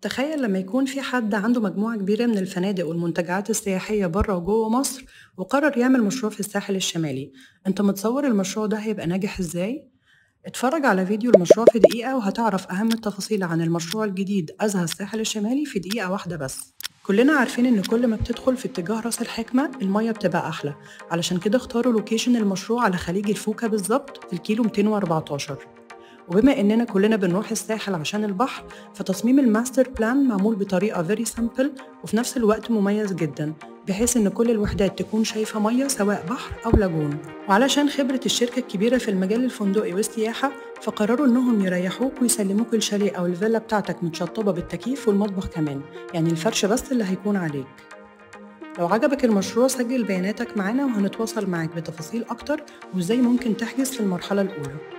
تخيل لما يكون في حد عنده مجموعة كبيرة من الفنادق والمنتجعات السياحية بره وجوه مصر وقرر يعمل مشروع في الساحل الشمالي انت متصور المشروع ده هيبقى ناجح ازاي؟ اتفرج على فيديو المشروع في دقيقة وهتعرف أهم التفاصيل عن المشروع الجديد أزهى الساحل الشمالي في دقيقة واحدة بس كلنا عارفين إن كل ما بتدخل في اتجاه راس الحكمة المية بتبقى أحلى علشان كده اختاروا لوكيشن المشروع على خليج الفوكة بالظبط في الكيلو 214 وبما إننا كلنا بنروح الساحل عشان البحر فتصميم الماستر بلان معمول بطريقة فيري سامبل وفي نفس الوقت مميز جدا بحيث إن كل الوحدات تكون شايفة مية سواء بحر أو لاجون وعلشان خبرة الشركة الكبيرة في المجال الفندقي والسياحة فقرروا إنهم يريحوك ويسلموك الشاليه أو الفيلا بتاعتك متشطبة بالتكييف والمطبخ كمان يعني الفرش بس اللي هيكون عليك لو عجبك المشروع سجل بياناتك معانا وهنتواصل معاك بتفاصيل أكتر وإزاي ممكن تحجز في المرحلة الأولى